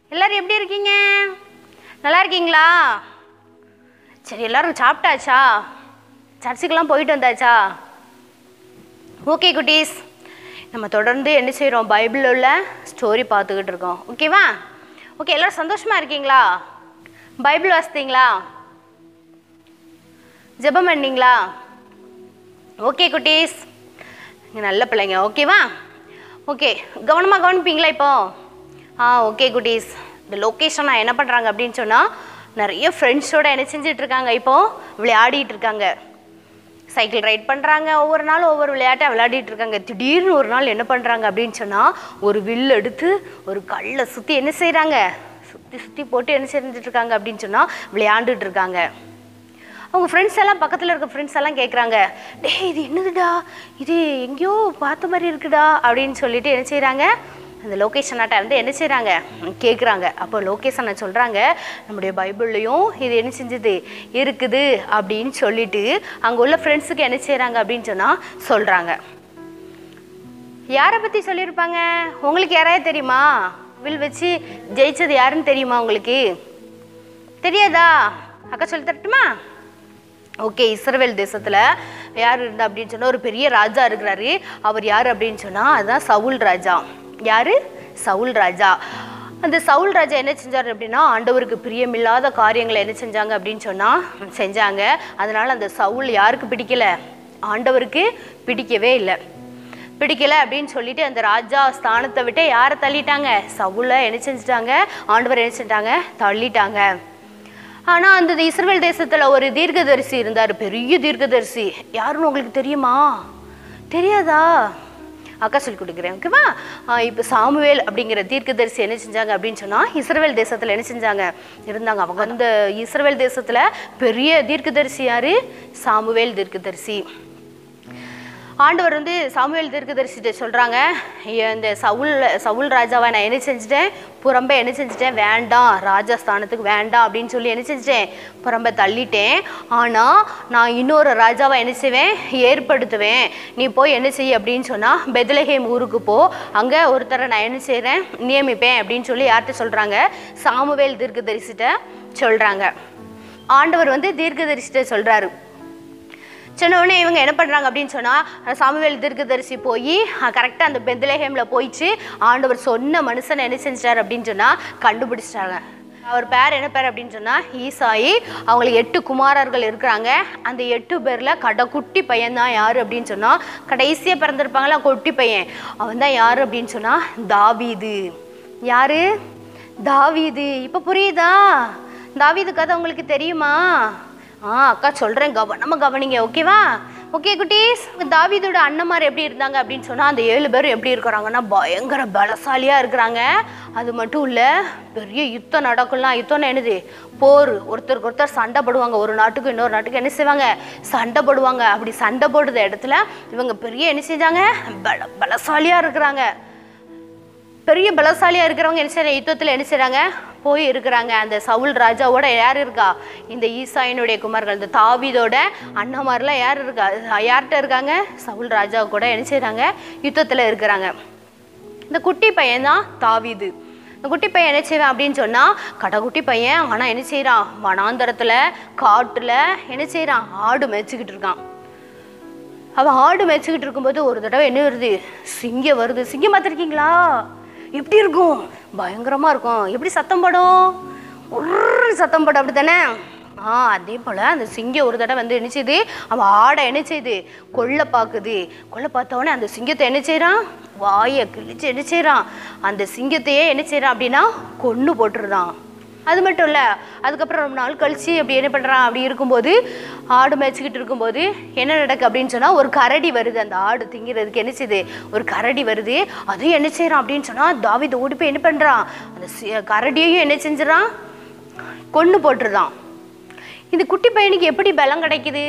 எல்லாரும் எப்படி இருக்கீங்க நல்லா இருக்கீங்களா சரி எல்லாரும் சாப்பிட்டாச்சா சர்ச்சுக்கெல்லாம் போயிட்டு வந்தாச்சா ஓகே குட்டீஸ் நம்ம தொடர்ந்து என்ன செய்கிறோம் பைபிளில் உள்ள ஸ்டோரி பார்த்துக்கிட்டு இருக்கோம் ஓகேவா ஓகே எல்லாரும் சந்தோஷமாக இருக்கீங்களா பைபிள் வாசித்தீங்களா ஜெபம் பண்ணீங்களா ஓகே குட்டீஸ் நீங்கள் நல்ல பிள்ளைங்க ஓகேவா ஓகே கவனமாக கவனிப்பீங்களா இப்போ ஆ ஓகே குட்டீஸ் இந்த லொக்கேஷன் என்ன பண்ணுறாங்க அப்படின்னு சொன்னால் நிறைய ஃப்ரெண்ட்ஸோட என்ன செஞ்சுட்டு இருக்காங்க இப்போ விளையாடிட்டு இருக்காங்க சைக்கிள் ரைட் பண்ணுறாங்க ஒவ்வொரு நாளும் ஒவ்வொரு விளையாட்டை விளையாடிட்டு இருக்காங்க திடீர்னு ஒரு நாள் என்ன பண்ணுறாங்க அப்படின்னு சொன்னால் ஒரு வில் எடுத்து ஒரு கல்லை சுற்றி என்ன செய்கிறாங்க சுற்றி சுற்றி போட்டு என்ன செஞ்சுட்டு இருக்காங்க அப்படின்னு சொன்னால் விளையாண்டுட்டு இருக்காங்க அவங்க ஃப்ரெண்ட்ஸ் எல்லாம் பக்கத்தில் இருக்க ஃப்ரெண்ட்ஸ் எல்லாம் கேட்குறாங்க டேய் இது என்னதுடா இது எங்கேயோ பார்த்த மாதிரி இருக்குடா அப்படின்னு சொல்லிட்டு என்ன செய்கிறாங்க அந்த லொக்கேஷனாட்ட வந்து என்ன செய்கிறாங்க கேட்குறாங்க அப்போ லொக்கேஷனை சொல்கிறாங்க நம்முடைய பைபிள்லையும் இது என்ன செஞ்சது இருக்குது அப்படின்னு சொல்லிட்டு அங்கே உள்ள ஃப்ரெண்ட்ஸுக்கு என்ன செய்கிறாங்க அப்படின்னு சொன்னால் சொல்கிறாங்க யாரை பற்றி சொல்லியிருப்பாங்க உங்களுக்கு யாராவது தெரியுமா வில் வச்சு ஜெயிச்சது யாருன்னு தெரியுமா உங்களுக்கு தெரியாதா அக்கா சொல்லி தரட்டுமா ஓகே இஸ்ரவேல் தேசத்தில் யார் இருந்தா அப்படின்னு சொன்னால் ஒரு பெரிய ராஜா இருக்கிறாரு அவர் யார் அப்படின்னு சொன்னால் அதுதான் சவுல் ராஜா யார் சவுல் ராஜா அந்த சவுல் ராஜா என்ன செஞ்சார் அப்படின்னா ஆண்டவருக்கு பிரியமில்லாத காரியங்களை என்ன செஞ்சாங்க அப்படின்னு சொன்னால் செஞ்சாங்க அதனால் அந்த சவுல் யாருக்கு பிடிக்கல ஆண்டவருக்கு பிடிக்கவே இல்லை பிடிக்கல அப்படின்னு சொல்லிட்டு அந்த ராஜா ஸ்தானத்தை விட்டு யாரை தள்ளிட்டாங்க சவுலை என்ன செஞ்சுட்டாங்க ஆண்டவர் என்ன செஞ்சிட்டாங்க தள்ளிட்டாங்க ஆனால் அந்த இஸ்ரேல் தேசத்தில் ஒரு தீர்க்கதரிசி இருந்தார் பெரிய தீர்க்கதரிசி யாருன்னு உங்களுக்கு தெரியுமா தெரியாதா அக்கா சொல்லி கொடுக்குறேன் ஓகேவா இப்போ சாமுவேல் அப்படிங்கிற தீர்க்கதரிசி என்ன செஞ்சாங்க அப்படின்னு சொன்னால் இஸ்ரேல் தேசத்தில் என்ன செஞ்சாங்க இருந்தாங்க அவங்க அந்த இஸ்ரேல் தேசத்தில் பெரிய தீர்க்கதரிசி யார் சாமுவேல் தீர்க்கதரிசி ஆண்டவர் வந்து சாமுவேல் தீர்க்கதரிசிட்ட சொல்கிறாங்க இந்த சவுல் சவுல் ராஜாவை நான் என்ன செஞ்சுட்டேன் புறம்ப என்ன செஞ்சுட்டேன் வேண்டாம் ராஜஸ்தானத்துக்கு வேண்டாம் அப்படின்னு சொல்லி என்ன செஞ்சுட்டேன் புறம்ப தள்ளிட்டேன் ஆனால் நான் இன்னொரு ராஜாவை என்ன செய்வேன் ஏற்படுத்துவேன் நீ போய் என்ன செய்ய அப்படின்னு சொன்னால் பெத்லஹேம் ஊருக்கு போ அங்கே ஒருத்தரை நான் என்ன செய்கிறேன் நியமிப்பேன் அப்படின்னு சொல்லி யார்கிட்ட சொல்கிறாங்க சாமுவேல் தீர்க்கதரிசிட்ட சொல்கிறாங்க ஆண்டவர் வந்து தீர்க்கதரிசிட்ட சொல்கிறாரு சொன்ன உடனே இவங்க என்ன பண்ணுறாங்க அப்படின்னு சொன்னால் சாமுவேல் தீர்க்கதரிசி போய் கரெக்டாக அந்த பெத்லஹேமில் போயிட்டு ஆண்டவர் சொன்ன மனுஷனை என்ன செஞ்சிட்டார் அப்படின்னு சொன்னால் கண்டுபிடிச்சிட்டாங்க அவர் பேர் என்ன பேர் அப்படின்னு சொன்னால் ஈசாயி அவங்களுக்கு எட்டு குமாரர்கள் இருக்கிறாங்க அந்த எட்டு பேரில் கடைக்குட்டி பையன் தான் யார் அப்படின்னு சொன்னால் கடைசியாக பிறந்திருப்பாங்களா குட்டி பையன் அவன் தான் யார் அப்படின்னு சொன்னால் தாவீது யாரு தாவீது இப்போ புரியுதா தாவீது கதை உங்களுக்கு தெரியுமா ஆ அக்கா சொல்கிறேன் கவனமாக கவனிங்க ஓகேவா ஓகே குட்டீஸ் தாவீதோட அண்ணன்மார் எப்படி இருந்தாங்க அப்படின்னு சொன்னால் அந்த ஏழு பேரும் எப்படி இருக்கிறாங்கன்னா பயங்கர பலசாலியாக இருக்கிறாங்க அது மட்டும் இல்லை பெரிய யுத்தம் நடக்கும்லாம் யுத்தம்னா என்னது போர் ஒருத்தருக்கு ஒருத்தர் சண்டை போடுவாங்க ஒரு நாட்டுக்கு இன்னொரு நாட்டுக்கு என்ன செய்வாங்க சண்டை போடுவாங்க அப்படி சண்டை போடுற இடத்துல இவங்க பெரிய என்ன செஞ்சாங்க பல பலசாலியாக இருக்கிறாங்க பெரிய பலசாலியாக இருக்கிறவங்க என்ன செய்யறாங்க யுத்தத்தில் என்ன செய்கிறாங்க போய் இருக்கிறாங்க அந்த சவுல் ராஜாவோட யார் இருக்கா இந்த ஈசாயினுடைய குமார்கள் இந்த தாவீதோட அண்ணமாரெலாம் யார் இருக்கா யார்கிட்ட இருக்காங்க சவுல் ராஜா கூட என்ன செய்கிறாங்க யுத்தத்தில் இருக்கிறாங்க இந்த குட்டி பையன் தான் தாவீது இந்த குட்டி பையன் என்ன செய்வான் அப்படின்னு சொன்னால் கடைக்குட்டி பையன் ஆனால் என்ன செய்கிறான் வனாந்தரத்தில் காட்டில் என்ன செய்கிறான் ஆடு மேய்ச்சிக்கிட்டு இருக்கான் அவன் ஆடு மேய்ச்சிக்கிட்டு இருக்கும்போது ஒரு தடவை என்ன வருது சிங்கம் வருது சிங்கம் பார்த்துருக்கீங்களா எப்படி இருக்கும் பயங்கரமாக இருக்கும் எப்படி சத்தம் படும் ஒரு சத்தம் படும் அப்படி தானே ஆ அதே போல் அந்த சிங்கம் ஒரு தடவை வந்து என்ன செய்யுது அவன் ஆடை என்ன செய்யுது கொல்ல பார்க்குது கொல்ல பார்த்தவொடனே அந்த சிங்கத்தை என்ன செய்கிறான் வாயை கிழிச்சு என்ன செய்கிறான் அந்த சிங்கத்தையே என்ன செய்கிறான் அப்படின்னா கொன்று போட்டுருதான் அது மட்டும் இல்லை அதுக்கப்புறம் ரொம்ப நாள் கழிச்சு அப்படி என்ன பண்ணுறான் அப்படி இருக்கும்போது ஆடு மேய்ச்சிக்கிட்டு இருக்கும்போது என்ன நடக்கு அப்படின்னு சொன்னால் ஒரு கரடி வருது அந்த ஆடு திங்கிறதுக்கு என்ன செய்யுது ஒரு கரடி வருது அதையும் என்ன செய்கிறான் அப்படின்னு சொன்னால் தாவித ஓடி போய் என்ன பண்ணுறான் அந்த சி- கரடியையும் என்ன செஞ்சிடறான் கொன்று போட்டுருதான் இது குட்டி பையனுக்கு எப்படி பலம் கிடைக்குது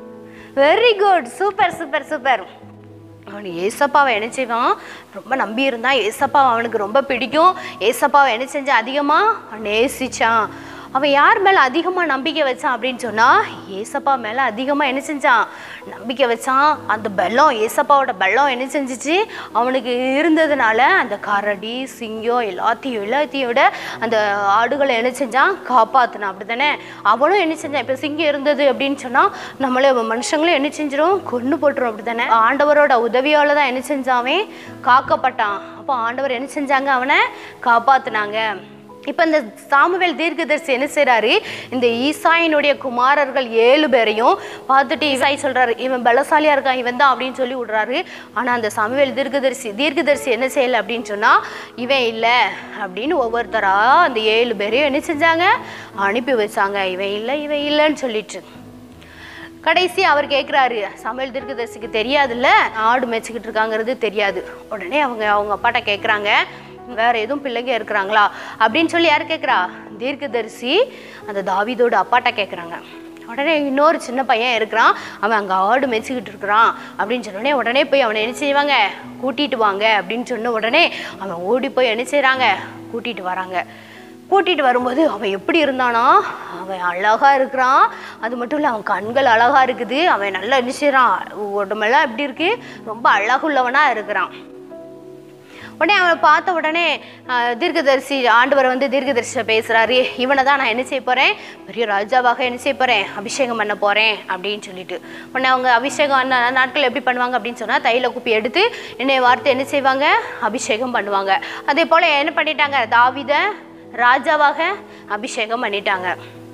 very good super super super அவன் ஏசப்பாவை என்ன செய்வான் ரொம்ப நம்பி இருந்தான் ஏசப்பா அவனுக்கு ரொம்ப பிடிக்கும் ஏசப்பாவை என்ன செஞ்சான் அதிகமாக நேசிச்சான் அவன் யார் மேலே அதிகமாக நம்பிக்கை வச்சான் அப்படின்னு சொன்னால் ஏசப்பா மேலே அதிகமாக என்ன செஞ்சான் நம்பிக்கை வச்சான் அந்த பெல்லம் ஏசப்பாவோட பெல்லம் என்ன செஞ்சுச்சு அவனுக்கு இருந்ததுனால அந்த கரடி சிங்கம் எல்லாத்தையும் எல்லாத்தையும் விட அந்த ஆடுகளை என்ன செஞ்சான் காப்பாற்றினான் அப்படி தானே அவனும் என்ன செஞ்சான் இப்போ சிங்கம் இருந்தது அப்படின்னு சொன்னால் நம்மளே மனுஷங்களும் என்ன செஞ்சிடும் கொண்டு போட்டுரும் அப்படி தானே ஆண்டவரோட உதவியால் தான் என்ன செஞ்சாவே காக்கப்பட்டான் அப்போ ஆண்டவர் என்ன செஞ்சாங்க அவனை காப்பாற்றினாங்க இப்போ இந்த சாமுவேல் தீர்க்கதரிசி என்ன செய்றாரு இந்த ஈசாயினுடைய குமாரர்கள் ஏழு பேரையும் பார்த்துட்டு ஈசாய் சொல்றாரு இவன் பலசாலியா இருக்கான் இவன் தான் அப்படின்னு சொல்லி விடுறாரு ஆனா அந்த சாமுவேல் தீர்க்கதரிசி தீர்க்கதரிசி என்ன செய்யல அப்படின்னு சொன்னா இவன் இல்லை அப்படின்னு ஒவ்வொருத்தரா அந்த ஏழு பேரையும் என்ன செஞ்சாங்க அனுப்பி வச்சாங்க இவன் இல்லை இவன் இல்லைன்னு சொல்லிட்டு கடைசி அவர் கேட்குறாரு சமையல் தீர்க்கதரிசிக்கு தெரியாதுல்ல ஆடு மேய்ச்சிக்கிட்டு இருக்காங்கிறது தெரியாது உடனே அவங்க அவங்க அப்பாட்ட கேட்குறாங்க வேற எதுவும் பிள்ளைங்க இருக்கிறாங்களா அப்படின்னு சொல்லி யார் கேட்குறா தீர்க்கதரிசி அந்த தாவீதோட அப்பாட்ட கேட்குறாங்க உடனே இன்னொரு சின்ன பையன் இருக்கிறான் அவன் அங்கே ஆடு மேய்ச்சிக்கிட்டு இருக்கிறான் அப்படின்னு சொன்னோடனே உடனே போய் அவனை என்ன செய்வாங்க கூட்டிட்டு வாங்க அப்படின்னு சொன்ன உடனே அவன் ஓடி போய் என்ன செய்கிறாங்க கூட்டிட்டு வராங்க கூட்டிட்டு வரும்போது அவன் எப்படி இருந்தானா அவன் அழகா இருக்கிறான் அது மட்டும் இல்லை அவன் கண்கள் அழகா இருக்குது அவன் நல்லா என்ன செய்றான் உடம்பெல்லாம் எப்படி இருக்கு ரொம்ப அழகுள்ளவனா இருக்கிறான் உடனே அவனை பார்த்த உடனே ஆஹ், தீர்க்கதரிசி ஆண்டவர் வந்து தீர்க்கதரிசியை பேசுறாரு இவனை தான் நான் என்ன செய்ய போறேன் பெரிய ராஜாவாக என்ன செய்ய போறேன் அபிஷேகம் பண்ண போறேன் அப்படின்னு சொல்லிட்டு உடனே அவங்க அபிஷேகம் அந்த நாட்கள் எப்படி பண்ணுவாங்க அப்படின்னு சொன்னா தைல குப்பி எடுத்து என்னைய வார்த்தை என்ன செய்வாங்க அபிஷேகம் பண்ணுவாங்க அதே போல என்ன பண்ணிட்டாங்க தாவித ராஜாவாக அபிஷேகம் பண்ணிட்டாங்க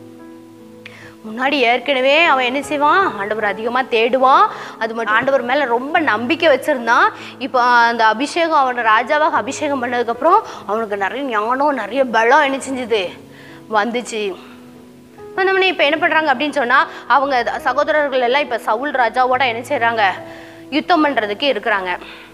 முன்னாடி ஏற்கனவே அவன் என்ன செய்வான் ஆண்டவர் அதிகமாக தேடுவான் அது மட்டும் ஆண்டவர் மேலே ரொம்ப நம்பிக்கை வச்சுருந்தான் இப்போ அந்த அபிஷேகம் அவனை ராஜாவாக அபிஷேகம் பண்ணதுக்கப்புறம் அவனுக்கு நிறைய ஞானம் நிறைய பலம் என்ன செஞ்சுது வந்துச்சு வந்தவொடனே இப்போ என்ன பண்ணுறாங்க அப்படின்னு சொன்னால் அவங்க சகோதரர்கள் எல்லாம் இப்போ சவுல் ராஜாவோட என்ன செய்கிறாங்க யுத்தம் பண்ணுறதுக்கு இருக்கிறாங்க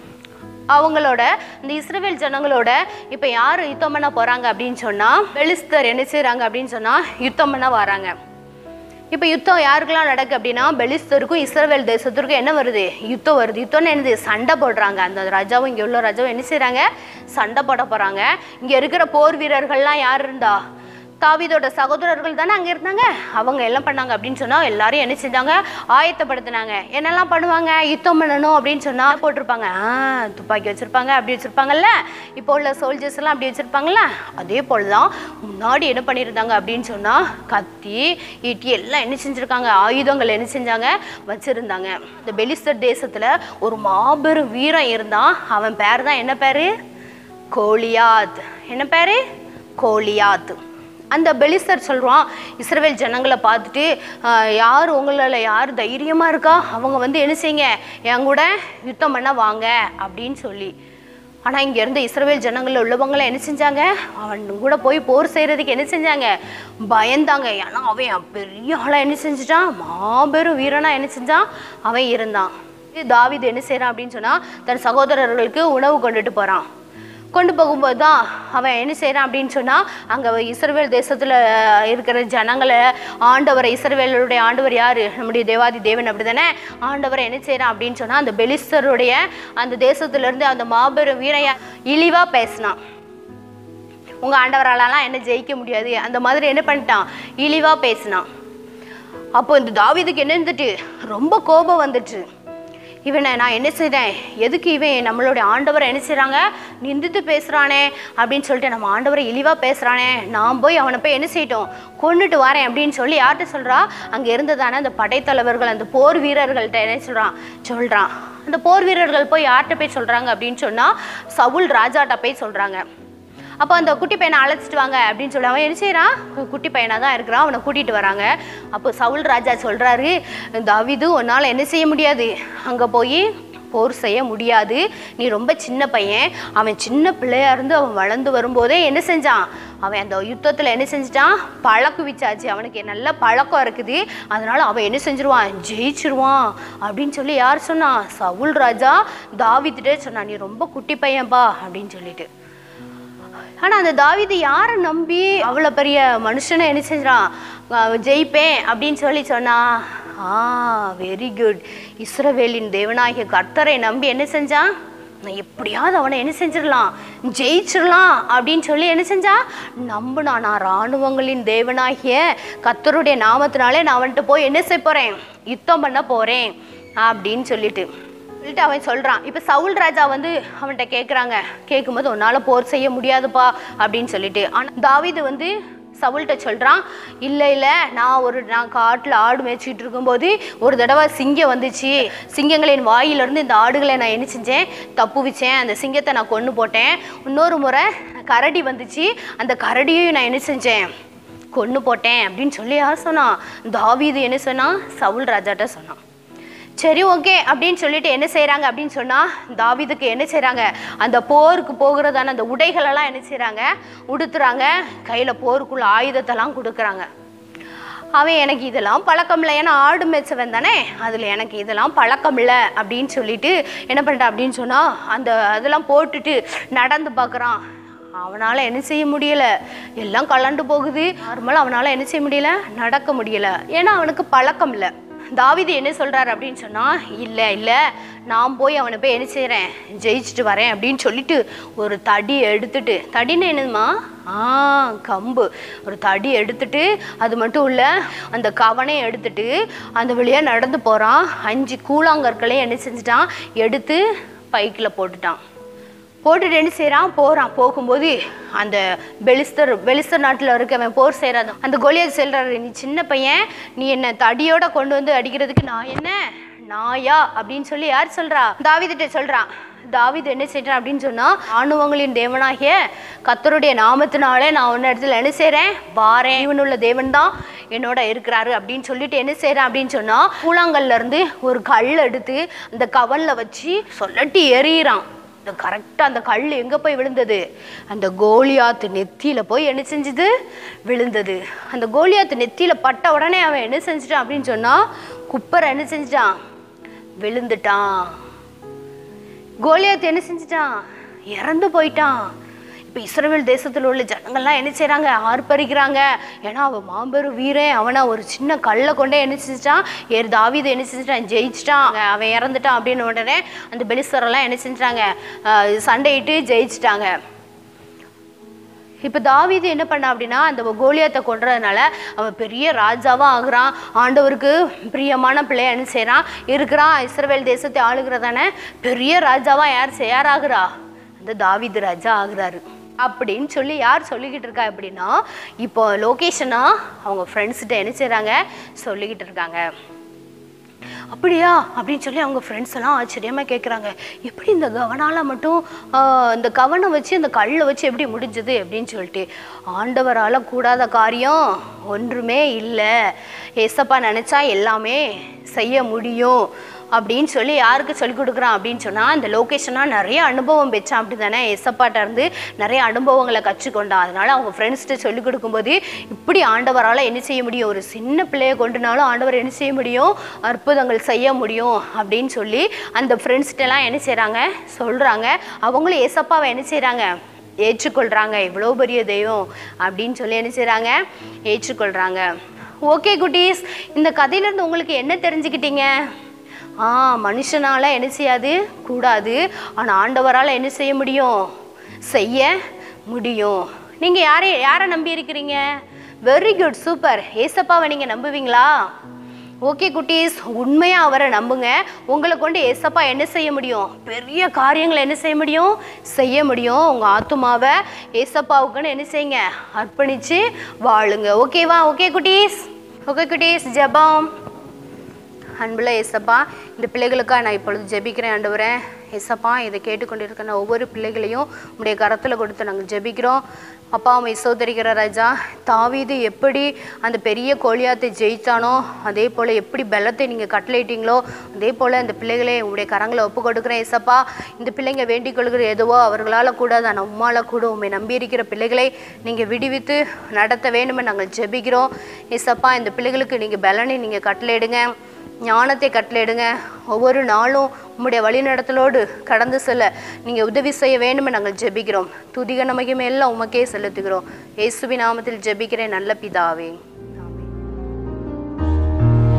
அவங்களோட இந்த இஸ்ரவேல் ஜனங்களோட இப்போ யார் யுத்தம் பண்ண போகிறாங்க அப்படின்னு சொன்னால் பெலிஸ்தர் என்ன செய்கிறாங்க அப்படின்னு சொன்னால் யுத்தம் பண்ண வராங்க இப்போ யுத்தம் யாருக்கெல்லாம் நடக்கு அப்படின்னா பெலிஸ்தருக்கும் இஸ்ரவேல் தேசத்திற்கும் என்ன வருது யுத்தம் வருது யுத்தம்னு என்னது சண்டை போடுறாங்க அந்த ராஜாவும் இங்கே உள்ள ராஜாவும் என்ன செய்கிறாங்க சண்டை போட போகிறாங்க இங்கே இருக்கிற போர் வீரர்கள்லாம் யார் இருந்தா தாவீதோட சகோதரர்கள் தானே அங்கே இருந்தாங்க அவங்க எல்லாம் பண்ணாங்க அப்படின்னு சொன்னால் எல்லாரும் என்ன செஞ்சாங்க ஆயத்தப்படுத்தினாங்க என்னெல்லாம் பண்ணுவாங்க யுத்தம் பண்ணணும் அப்படின்னு சொன்னால் போட்டிருப்பாங்க ஆ துப்பாக்கி வச்சுருப்பாங்க அப்படி வச்சுருப்பாங்கல்ல இப்போ உள்ள சோல்ஜர்ஸ் எல்லாம் அப்படி வச்சுருப்பாங்கல்ல அதே போல் தான் முன்னாடி என்ன பண்ணியிருந்தாங்க அப்படின்னு சொன்னால் கத்தி ஈட்டி எல்லாம் என்ன செஞ்சுருக்காங்க ஆயுதங்கள் என்ன செஞ்சாங்க வச்சுருந்தாங்க இந்த பெலிஸ்தர் தேசத்தில் ஒரு மாபெரும் வீரன் இருந்தான் அவன் பேர் தான் என்ன பேர் கோலியாத் என்ன பேர் கோலியாத் அந்த பெலிஸ்தர் சொல்கிறான் இஸ்ரவேல் ஜனங்களை பார்த்துட்டு "ஆஹ், யார் உங்களில் யார் தைரியமாக இருக்கா அவங்க வந்து என்ன செய்யுங்க என் கூட யுத்தம் பண்ண வாங்க அப்படின்னு சொல்லி ஆனால் இங்கே இருந்த இஸ்ரவேல் ஜனங்களில் உள்ளவங்களாம் என்ன செஞ்சாங்க அவன் கூட போய் போர் செய்கிறதுக்கு என்ன செஞ்சாங்க பயந்தாங்க ஏன்னா அவன் பெரிய ஆளாக என்ன செஞ்சுட்டான் மாபெரும் வீரனாக என்ன செஞ்சான் அவன் இருந்தான் தாவீது என்ன செய்கிறான் அப்படின்னு சொன்னால் தன் சகோதரர்களுக்கு உணவு கொண்டுட்டு போகிறான் கொண்டு போகும்போது தான் அவன் என்ன செய்கிறான் அப்படின்னு சொன்னால் அங்கே இஸ்ரவேல் தேசத்தில் இருக்கிற ஜனங்களை ஆண்டவரை இஸ்ரவேலுடைய ஆண்டவர் யார் நம்முடைய தேவாதி தேவன் அப்படி தானே ஆண்டவரை என்ன செய்கிறான் அப்படின்னு சொன்னால் அந்த பெலிஸ்தருடைய அந்த தேசத்துலேருந்து அந்த மாபெரும் வீரைய இழிவாக பேசினான் உங்கள் ஆண்டவராலலாம் என்ன ஜெயிக்க முடியாது அந்த மாதிரி என்ன பண்ணிட்டான் இழிவாக பேசினான் அப்போ இந்த தாவீதுக்கு என்ன இருந்துட்டு ரொம்ப கோபம் வந்துட்டு இவனை நான் என்ன செய்றேன் எதுக்கு இவன் நம்மளுடைய ஆண்டவரை என்ன செய்கிறாங்க நிந்தித்து பேசுகிறானே அப்படின்னு சொல்லிட்டு நம்ம ஆண்டவரை இழிவாக பேசுகிறானே நான் போய் அவனை போய் என்ன செய்யட்டும் கொண்டுட்டு வரேன் அப்படின்னு சொல்லி யார்கிட்ட சொல்கிறா அங்கே இருந்ததானே அந்த படைத்தலைவர்கள் அந்த போர் வீரர்கள்ட்ட என்ன சொல்கிறான் சொல்கிறான் அந்த போர் வீரர்கள் போய் யார்கிட்ட போய் சொல்கிறாங்க அப்படின்னு சொன்னால் சவுல் ராஜாட்ட போய் சொல்கிறாங்க அப்போ அந்த குட்டி பையனை அழைச்சிட்டு வாங்க அப்படின்னு சொல்லி அவன் என்ன செய்கிறான் குட்டி பையனாக தான் இருக்கிறான் அவனை கூட்டிகிட்டு வராங்க அப்போ சவுல் ராஜா சொல்கிறாரு தாவீது உன்னால் என்ன செய்ய முடியாது அங்கே போய் போர் செய்ய முடியாது நீ ரொம்ப சின்ன பையன் அவன் சின்ன பிள்ளையா இருந்து அவன் வளர்ந்து வரும்போதே என்ன செஞ்சான் அவன் அந்த யுத்தத்தில் என்ன செஞ்சிட்டான் பழக்குவிச்சாச்சு அவனுக்கு நல்ல பழக்கம் இருக்குது அதனால அவன் என்ன செஞ்சிருவான் ஜெயிச்சிருவான் அப்படின்னு சொல்லி யார் சொன்னா சவுல் ராஜா தாவித்துட்டே சொன்னான் நீ ரொம்ப குட்டி பையன்பா அப்படின்னு சொல்லிட்டு ஆனா அந்த தாவீது யாரை நம்பி அவ்வளோ பெரிய மனுஷனை என்ன செஞ்சான் அஹ் ஜெயிப்பேன் அப்படின்னு சொல்லி சொன்னா ஆ வெரி குட் இஸ்ரவேலின் தேவனாகிய கர்த்தரை நம்பி என்ன செஞ்சான் நான் எப்படியாவது அவனை என்ன செஞ்சிடலாம் ஜெயிச்சிடலாம் அப்படின்னு சொல்லி என்ன செஞ்சா நம்புனா நான் இராணுவங்களின் தேவனாகிய கத்தருடைய நாமத்தினாலே நான் அவன்கிட்ட போய் என்ன செய்ய போறேன் யுத்தம் பண்ண போறேன் அப்படின்னு சொல்லிட்டு சொல்லிட்டு அவன் சொல்றான் இப்போ சவுல் ராஜா வந்து அவன்கிட்ட கேட்குறாங்க கேட்கும்போது உன்னால போர் செய்ய முடியாதுப்பா அப்படின்னு சொல்லிட்டு ஆனால் தாவீது வந்து சவுல்கிட்ட சொல்கிறான் இல்லை இல்லை நான் ஒரு நான் காட்டில் ஆடு மேய்ச்சிட்டு இருக்கும்போது ஒரு தடவை சிங்கம் வந்துச்சு சிங்கங்களின் வாயிலிருந்து இந்த ஆடுகளை நான் என்ன செஞ்சேன் தப்புவிச்சேன் அந்த சிங்கத்தை நான் கொன்று போட்டேன் இன்னொரு முறை கரடி வந்துச்சு அந்த கரடியையும் நான் என்ன செஞ்சேன் கொன்று போட்டேன் அப்படின்னு சொல்லி யார் சொன்னான் தாவீது என்ன சொன்னான் சவுல் ராஜாட்ட சொன்னான் சரி ஓகே அப்படின்னு சொல்லிட்டு என்ன செய்கிறாங்க அப்படின்னு சொன்னால் தாவீதுக்கு என்ன செய்கிறாங்க அந்த போருக்கு போகிறதான அந்த உடைகளெல்லாம் என்ன செய்கிறாங்க உடுத்துறாங்க கையில் போருக்குள்ள ஆயுதத்தெல்லாம் கொடுக்குறாங்க அவன் எனக்கு இதெல்லாம் பழக்கம் இல்லை ஏன்னா ஆடு மேய்ச்சவன் தானே அதில் எனக்கு இதெல்லாம் பழக்கம் இல்லை அப்படின்னு சொல்லிட்டு என்ன பண்ணிட்டான் அப்படின்னு சொன்னால் அந்த அதெல்லாம் போட்டுட்டு நடந்து பார்க்குறான் அவனால் என்ன செய்ய முடியல எல்லாம் கலண்டு போகுது நார்மலாக அவனால் என்ன செய்ய முடியல நடக்க முடியல ஏன்னா அவனுக்கு பழக்கம் இல்லை தாவீது என்ன சொல்றாரு அப்படின்னு சொன்னா இல்லை இல்லை நான் போய் அவனை போய் என்ன செய்கிறேன் ஜெயிச்சுட்டு வரேன் அப்படின்னு சொல்லிட்டு ஒரு தடி எடுத்துட்டு தடின்னு என்னதுமா ஆ கம்பு ஒரு தடி எடுத்துட்டு அது மட்டும் இல்லை அந்த கவனையும் எடுத்துட்டு அந்த வழியாக நடந்து போகிறான் அஞ்சு கூழாங்கற்களையும் என்ன செஞ்சுட்டான் எடுத்து பைக்கில் போட்டுட்டான் போட்டுட்டு என்ன செய்கிறான் போகிறான் போகும்போது அந்த பெலிஸ்தர் பெலிஸ்தர் நாட்டில் இருக்கவன் போர் செய்கிறான் அந்த கோலியாத் செல்றாரு நீ சின்ன பையன் நீ என்ன தடியோட கொண்டு வந்து அடிக்கிறதுக்கு நான் என்ன நாயா அப்படின்னு சொல்லி யார் சொல்றா தாவிதிட்ட சொல்றான் தாவீது என்ன செய்றான் அப்படின்னு சொன்னா ஆணுவங்களின் தேவனாகிய கத்தருடைய நாமத்தினாலே நான் உன்ன இடத்துல என்ன செய்றேன் வாரேன் இவனுள்ள தேவன் தான் என்னோட இருக்கிறாரு அப்படின்னு சொல்லிட்டு என்ன செய்றான் அப்படின்னு சொன்னா கூழாங்கல்ல இருந்து ஒரு கல் எடுத்து அந்த கவன்ல வச்சு சொல்லட்டி எறிகிறான் இந்த கரெக்டாக அந்த கல் எங்கே போய் விழுந்தது அந்த கோலியாத்து நெத்தியில் போய் என்ன செஞ்சுது விழுந்தது அந்த கோலியாத்து நெத்தியில் பட்ட உடனே அவன் என்ன செஞ்சிட்டான் அப்படின்னு சொன்னால் குப்பரை என்ன செஞ்சிட்டான் விழுந்துட்டான் கோலியாத்து என்ன செஞ்சிட்டான் இறந்து போயிட்டான் இப்போ இஸ்ரவேல் தேசத்தில் உள்ள ஜனங்கள்லாம் என்ன செய்கிறாங்க ஆர்ப்பரிக்கிறாங்க ஏன்னா அவன் மாபெரும் வீரன் அவனை ஒரு சின்ன கல்லை கொண்டே என்ன செஞ்சிட்டான் ஏறு தாவீது என்ன செஞ்சிட்டான் ஜெயிச்சிட்டான் அவன் இறந்துட்டான் அப்படின்னு உடனே அந்த பெலிஸ்தரெல்லாம் என்ன செஞ்சிட்டாங்க ஆஹ் சண்டையிட்டு ஜெயிச்சிட்டாங்க இப்போ தாவீது என்ன பண்ணா அப்படின்னா அந்த கோலியாத்தை கொன்றதுனால அவன் பெரிய ராஜாவாக ஆகுறான் ஆண்டவருக்கு பிரியமான பிள்ளைய என்ன செய்கிறான் இருக்கிறான் இஸ்ரவேல் தேசத்தை ஆளுகிறதானே பெரிய ராஜாவாக யார் யாராகிறா அந்த தாவீது ராஜா ஆகுறாரு அப்படின்னு சொல்லி யார் சொல்லிக்கிட்டு இருக்கா அப்படின்னா இப்போ லொகேஷனா அவங்க ஃப்ரெண்ட்ஸ்கிட்ட என்ன செய்கிறாங்க சொல்லிக்கிட்டு இருக்காங்க அப்படியா அப்படின்னு சொல்லி அவங்க ஃப்ரெண்ட்ஸ் எல்லாம் ஆச்சரியமாக கேட்குறாங்க எப்படி இந்த கவனால மட்டும் ஆஹ், இந்த கவனை வச்சு இந்த கல்லை வச்சு எப்படி முடிஞ்சது அப்படின்னு சொல்லிட்டு ஆண்டவரால் கூடாத காரியம் ஒன்றுமே இல்லை ஏசப்பா நினச்சா எல்லாமே செய்ய முடியும் அப்படின்னு சொல்லி யாருக்கு சொல்லி கொடுக்குறான் அப்படின்னு சொன்னால் இந்த லொக்கேஷனாக நிறைய அனுபவம் பெற்றான் அப்படி தானே எஸ்அப்பாட்ட இருந்து நிறைய அனுபவங்களை கற்றுக்கொண்டான் அதனால அவங்க ஃப்ரெண்ட்ஸ்கிட்ட சொல்லி கொடுக்கும்போது இப்படி ஆண்டவரால் என்ன செய்ய முடியும் ஒரு சின்ன பிள்ளையை கொண்டுனாலும் ஆண்டவர் என்ன செய்ய முடியும் அற்புதங்கள் செய்ய முடியும் அப்படின்னு சொல்லி அந்த ஃப்ரெண்ட்ஸ்கிட்டலாம் என்ன செய்கிறாங்க சொல்கிறாங்க அவங்களும் ஏசப்பாவை என்ன செய்கிறாங்க ஏற்றுக்கொள்கிறாங்க இவ்வளோ பெரிய தெய்வம் அப்படின்னு சொல்லி என்ன செய்கிறாங்க ஏற்றுக்கொள்கிறாங்க ஓகே குட்டீஸ் இந்த கதையிலேருந்து உங்களுக்கு என்ன தெரிஞ்சுக்கிட்டீங்க ஆ மனுஷனால என்ன செய்யாது கூடாது ஆனால் ஆண்டவரால் என்ன செய்ய முடியும் செய்ய முடியும் நீங்கள் யாரை யாரை நம்பி இருக்கிறீங்க வெரி குட் சூப்பர் ஏசப்பாவை நீங்கள் நம்புவீங்களா ஓகே குட்டீஸ் உண்மையாக அவரை நம்புங்க உங்களை கொண்டு ஏசப்பா என்ன செய்ய முடியும் பெரிய காரியங்களை என்ன செய்ய முடியும் செய்ய முடியும் உங்கள் ஆத்துமாவை ஏசப்பாவுக்குன்னு என்ன செய்யுங்க அர்ப்பணித்து வாழுங்க ஓகேவா ஓகே குட்டீஸ் ஓகே குட்டீஸ் ஜெபம் அன்புள்ள ஏசப்பா இந்த பிள்ளைகளுக்காக நான் இப்பொழுது ஜெபிக்கிறேன் ஆண்டவரே ஏசப்பா இதை கேட்டுக்கொண்டிருக்கிற ஒவ்வொரு பிள்ளைகளையும் உடைய கரத்தில் கொடுத்து நாங்கள் ஜெபிக்கிறோம் அப்பா அவன் சோதரிக்கிற ராஜா தாவீது எப்படி அந்த பெரிய கோழியாத்தை ஜெயித்தானோ அதே போல் எப்படி பலத்தை நீங்கள் கட்டளையிட்டீங்களோ அதே போல் அந்த பிள்ளைகளை உங்களுடைய கரங்களை ஒப்பு கொடுக்குறேன் ஏசப்பா இந்த பிள்ளைங்க வேண்டிக் கொள்கிற எதுவோ அவர்களால் கூட நான் உம்மால கூட உண்மை நம்பி இருக்கிற பிள்ளைகளை நீங்கள் விடுவித்து நடத்த வேண்டுமென்னு நாங்கள் ஜெபிக்கிறோம் ஏசப்பா இந்த பிள்ளைகளுக்கு நீங்கள் பலனை நீங்கள் கட்டளையிடுங்க ஞானத்தை கட்டளையிடுங்க ஒவ்வொரு நாளும் உம்முடைய வழிநடத்தலோடு கடந்து செல்ல நீங்கள் உதவி செய்ய வேண்டுமே நாங்கள் ஜெபிக்கிறோம் துதிக நமக்குமே எல்லாம் உமக்கே செலுத்துகிறோம் இயேசுவி நாமத்தில் ஜெபிக்கிறேன் நல்ல பிதாவே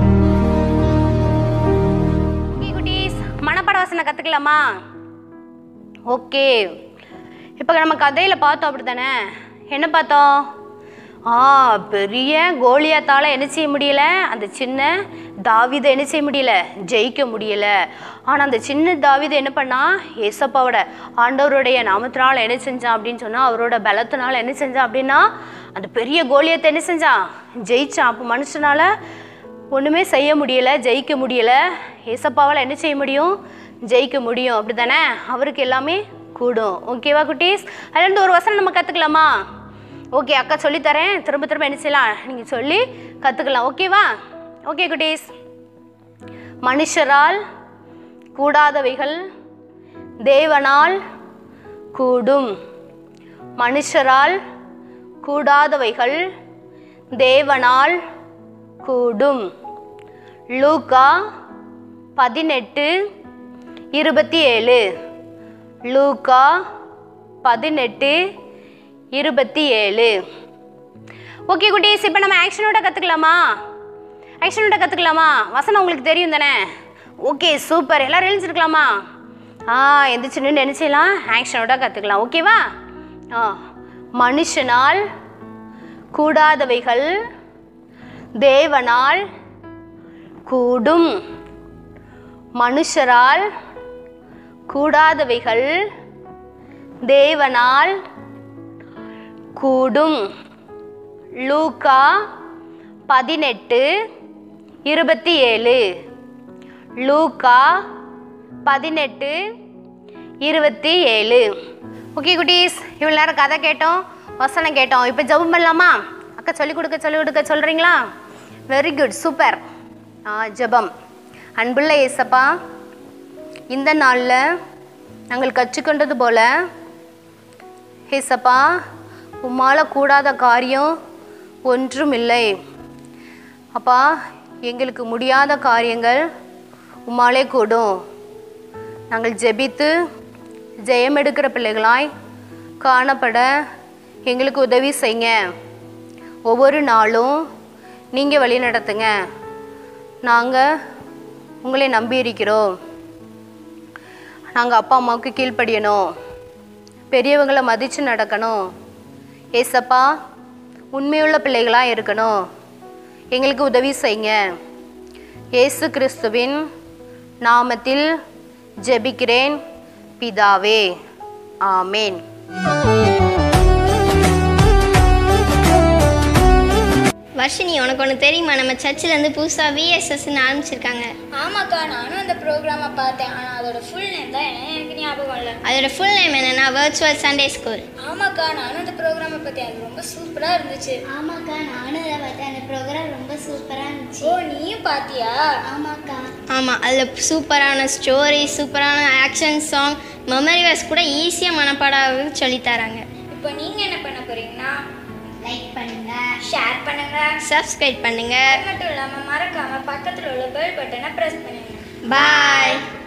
குட்டீஸ் மனப்பாட வாசனை கற்றுக்கலாமா ஓகே இப்போ நம்ம கதையில் பார்த்தோம் அப்படி தானே என்ன பார்த்தோம் ஆ பெரிய கோலியாத்தால் என்ன செய்ய முடியல அந்த சின்ன தாவிதை என்ன செய்ய முடியல ஜெயிக்க முடியல ஆனால் அந்த சின்ன தாவிதை என்ன பண்ணா ஏசப்பாவோட ஆண்டவருடைய நாமத்தினால என்ன செஞ்சான் அப்படின்னு சொன்னால் அவரோட பலத்தினால என்ன செஞ்சான் அப்படின்னா அந்த பெரிய கோலியத்தை என்ன செஞ்சான் ஜெயிச்சான் அப்போ மனுஷனால ஒன்றுமே செய்ய முடியல ஜெயிக்க முடியல ஏசப்பாவால் என்ன செய்ய முடியும் ஜெயிக்க முடியும் அப்படி தானே அவருக்கு எல்லாமே கூடும் ஓகேவா குட்டீஸ் அதுலேருந்து ஒரு வசனம் நம்ம கற்றுக்கலாமா ஓகே அக்கா சொல்லித்தரேன் திரும்ப திரும்ப என்ன செய்யலாம் நீங்கள் சொல்லி கற்றுக்கலாம் ஓகேவா ஓகே குட்டீஸ் மனுஷரால் கூடாதவைகள் தேவனால் கூடும் மனுஷரால் கூடாதவைகள் தேவனால் கூடும் லூக்கா பதினெட்டு இருபத்தி ஏழு லூக்கா பதினெட்டு இருபத்தி ஏழு ஓகே குட்டீஸ் இப்போ நம்ம ஆக்ஷனோட கற்றுக்கலாமா ஆக்ஷனோட கற்றுக்கலாமா வசனம் உங்களுக்கு தெரியும் தானே ஓகே சூப்பர் எல்லாரும் எழுந்திருக்கலாமா ஆ எந்திரிச்சு நின்று என்ன செய்யலாம் ஆக்ஷனோட கற்றுக்கலாம் ஓகேவா ஆ மனுஷனால் கூடாதவைகள் தேவனால் கூடும் மனுஷரால் கூடாதவைகள் தேவனால் கூடும் லூக்கா பதினெட்டு இருபத்தி ஏழு லூக்கா பதினெட்டு இருபத்தி ஏழு ஓகே குட்டீஸ் இவ்வளோ நேரம் கதை கேட்டோம் வசனம் கேட்டோம் இப்போ ஜெபம் பண்ணலாமா அக்கா சொல்லிக் கொடுக்க சொல்லிக் கொடுக்க சொல்கிறீங்களா வெரி குட் சூப்பர் ஆ ஜெபம் அன்புள்ள ஏசப்பா இந்த நாளில் நாங்கள் கற்றுக்கொண்டது போல ஏசப்பா உம்மால் கூடாத காரியம் ஒன்றும் இல்லை அப்பா எங்களுக்கு முடியாத காரியங்கள் உம்மாலே கூடும் நாங்கள் ஜெபித்து ஜெயம் எடுக்கிற பிள்ளைகளாய் காணப்பட எங்களுக்கு உதவி செய்யுங்க ஒவ்வொரு நாளும் நீங்கள் வழி நடத்துங்க நாங்கள் உங்களை நம்பி இருக்கிறோம் நாங்கள் அப்பா அம்மாவுக்கு கீழ்ப்படியணும் பெரியவங்களை மதித்து நடக்கணும் ஏசப்பா உண்மையுள்ள பிள்ளைகளாக இருக்கணும் எங்களுக்கு உதவி செய்யுங்க இயேசு கிறிஸ்துவின் நாமத்தில் ஜெபிக்கிறேன் பிதாவே ஆமேன் வர்ஷினி உனக்கு ஒன்று தெரியுமா நம்ம சர்ச்சில் இருந்து புதுசாக விஎஸ்எஸ்ன்னு ஆரம்பிச்சிருக்காங்க ஆமாக்கா நானும் அந்த ப்ரோக்ராமை பார்த்தேன் ஆனால் அதோட ஃபுல் நேம் தான் என்ன எனக்கு ஞாபகம் இல்லை அதோட ஃபுல் நேம் என்னன்னா வர்ச்சுவல் சண்டே ஸ்கூல் ஆமாக்கா நானும் அந்த ப்ரோக்ராமை பார்த்தேன் அது ரொம்ப சூப்பராக இருந்துச்சு ஆமாக்கா நானும் அதை பார்த்தேன் அந்த ப்ரோக்ராம் ரொம்ப சூப்பராக இருந்துச்சு ஓ நீயும் பார்த்தியா ஆமாக்கா ஆமாம் அதில் சூப்பரான ஸ்டோரி சூப்பரான ஆக்ஷன் சாங் மெமரி வேர்ஸ் கூட ஈஸியாக மனப்பாடாக சொல்லித் தராங்க இப்போ நீங்கள் என்ன பண்ண போறீங்கன்னா லைக் பண்ணுங்க ஷேர் பண்ணுங்க சப்ஸ்கிரைப் பண்ணுங்க அது மட்டும் இல்லாமல் மறக்காமல் பக்கத்தில் உள்ள பெல் பட்டனை ப்ரெஸ் பண்ணுங்க பாய்